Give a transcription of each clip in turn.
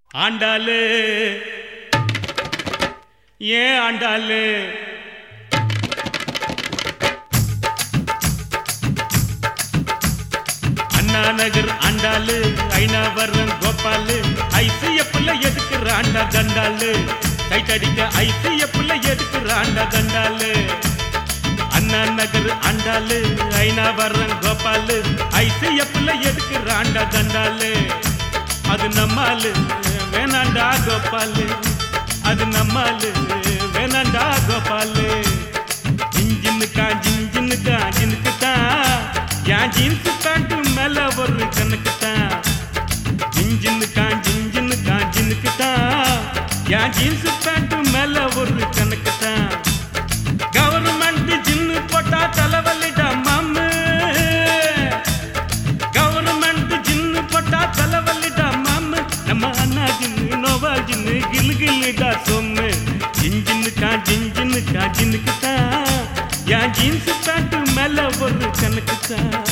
ஆண்டாளு ஏன் ஆண்டாளு அண்ணா நகர் ஆண்டாளு ஐநாவரம் கோபாலு ஐசிஎஃப்ல எதுக்குற ஆண்டா தண்டாளு டைட் அடிக்க ஐசிஎஃப்ல எதுக்குற ஆண்டா தண்டாளு அண்ணா நகர் ஆண்டாளு ஐநாவரம் கோபாலு ஐசிஎஃப்ல எதுக்குற ஆண்டா தண்டாளு அது நம்மாலு வேணாண்டா கோபாலு அது நம்மாலு வேணாண்டா கோபாலு ஜிஞ்சினுக்கா ஜிஞ்சினுக்கா ஜினுக்கு தான் என் ஜீன்ஸ் பேண்ட் மேல ஒரு கணக்கு தான் ஜிஞ்சினுக்கா ஜிஞ்சினுக்கா ஜினுக்கு தான் என் ஜீன்ஸ் பேண்ட் மேல ஒரு கணக்கு தான் கவர்மெண்ட் ஜின்னு போட்டா தலைவலிடா மாமு கவர்மெண்ட் ஜின்னு போட்டா தலைவலிடா மாமு நம்ம அண்ணா ஜின்னு நோவா ஜின்னு கிலு கிலுடா சொம்மு ஜிஞ்சினுக்கா ஜிஞ்சினுக்கா ஜினுக்கு தான் என் ஜீன்ஸ் பேண்ட் மேல ஒரு கணக்கு தான்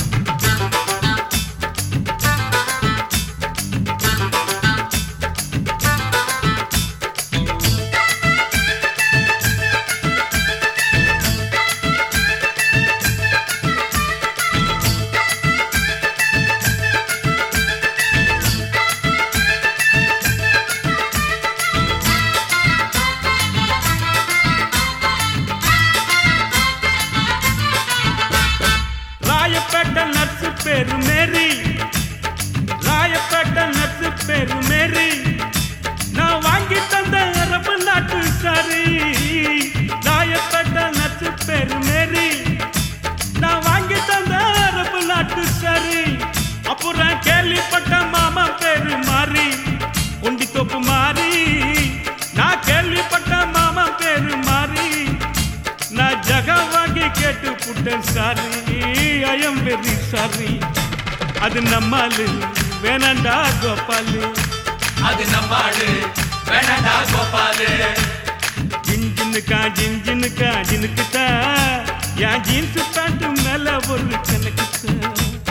ராயப்பேட்டை நர்ஸு பேரு மேரி ராயப்பேட்டை நர்ஸு பேரு மேரி நான் வாங்கி தந்த அரபு நாட்டு சாரி ராயப்பேட்டை நர்ஸு பேரு மேரி நான் வாங்கி தந்த அரபு நாட்டு சாரி அப்புறம் கேள்விப்பட்ட மாமா பேரு மாறி உண்டி தோப்பு மாறி நான் கேள்விப்பட்ட மாமா பேரு மாறி நான் ஜகா வாங்கி கேட்டு புட்டேன் சாரி ஐயம் வெரி சாரி அது நம்மாலு வேணாண்டா கோபாலு அது நம்மாடு வேணடா கோபாலு ஜின்ஜினுக்கா ஜின்ஜினுக்கா ஜினுக்குதா என் ஜீன்ஸ் பேண்ட் மேல ஒரு கணக்குதா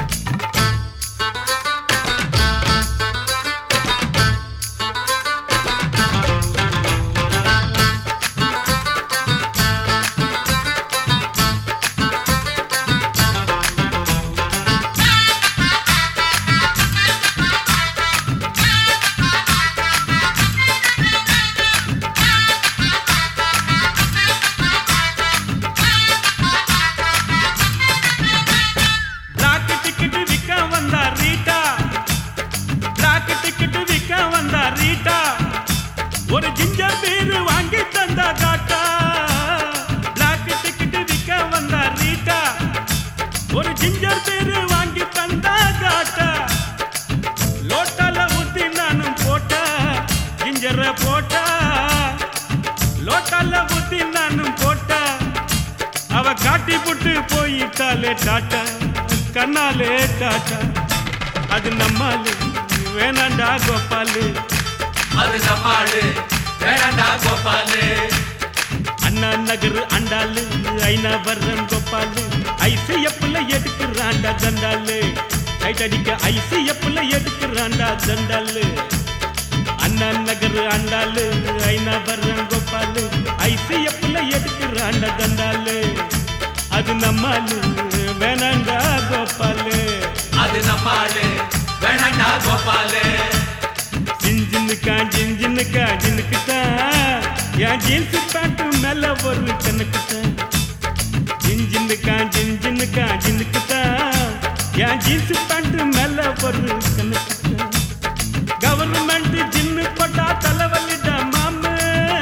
பிளாக் டிக்கெட் விற்க வந்தா ரீட்டா பிளாக் டிக்கெட் விற்க வந்தா ரீட்டா ஒரு ஜிஞ்சர் பீர் வாங்கி தந்தா காட்டா பிளாக் டிக்கெட் விற்க வந்தா ரீட்டா ஒரு ஜிஞ்சர் பீர் வாங்கி தந்தா காட்டா லோட்டால ஊத்தி நானும் போட்டா ஜிஞ்சரை போட்டா லோட்டால ஊத்தி நானும் போட்டா அவ காட்டி புட்டு போயிட்டாலே டாட்டா கண்ணாலே டாட்டா அது நம்மாலு வேணாண்டா கோபாலு அது நம்மாடு வேணடா கோபாலு அண்ணா நகர் அண்டாலு ஐநா வர்றன் கோபாலு ஐசிஎஃப்ல எடுக்கிறாண்டா தண்டாலு டைட் அடிக்க ஐசிஎஃப்ல எடுக்கிறாண்டா தண்டாலு அண்ணா நகர் அண்டாலு ஐநா வர்றன் கோபாலு ஐசிஎஃப்ல எடுக்கிறாண்டா தண்டாலு அது நம்மாலு வேணாண்டா கோபாலு அது நம்மாடு வேணடா கோபாலு ஜின்ஜினுக்கா ஜின்ஜினுக்கா ஜினுக்கு தான் என் ஜீன்ஸ் பேண்ட் மேல ஒரு கணக்கு தான் ஜின்ஜினுக்கா ஜின்ஜினுக்கா ஜினுக்கு தான் என் ஜீன்ஸ் பேண்ட் மேல ஒரு கணக்கு தான் கவர்மெண்ட் ஜின்னு போட்டா தலைவலிடா மாமு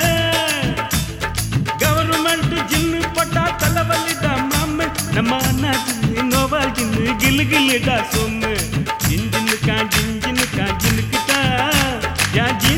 கவர்மெண்ட் ஜின்னு போட்டா தலைவலிடா மாமு நம்ம அண்ணா ஜின்னு நோவா ஜின்னு கிலு கிலுடா சொம்மு ஜின்ஜினுக்கா ஜின்ஜினுக்கா ஜினுக்கு தான் என்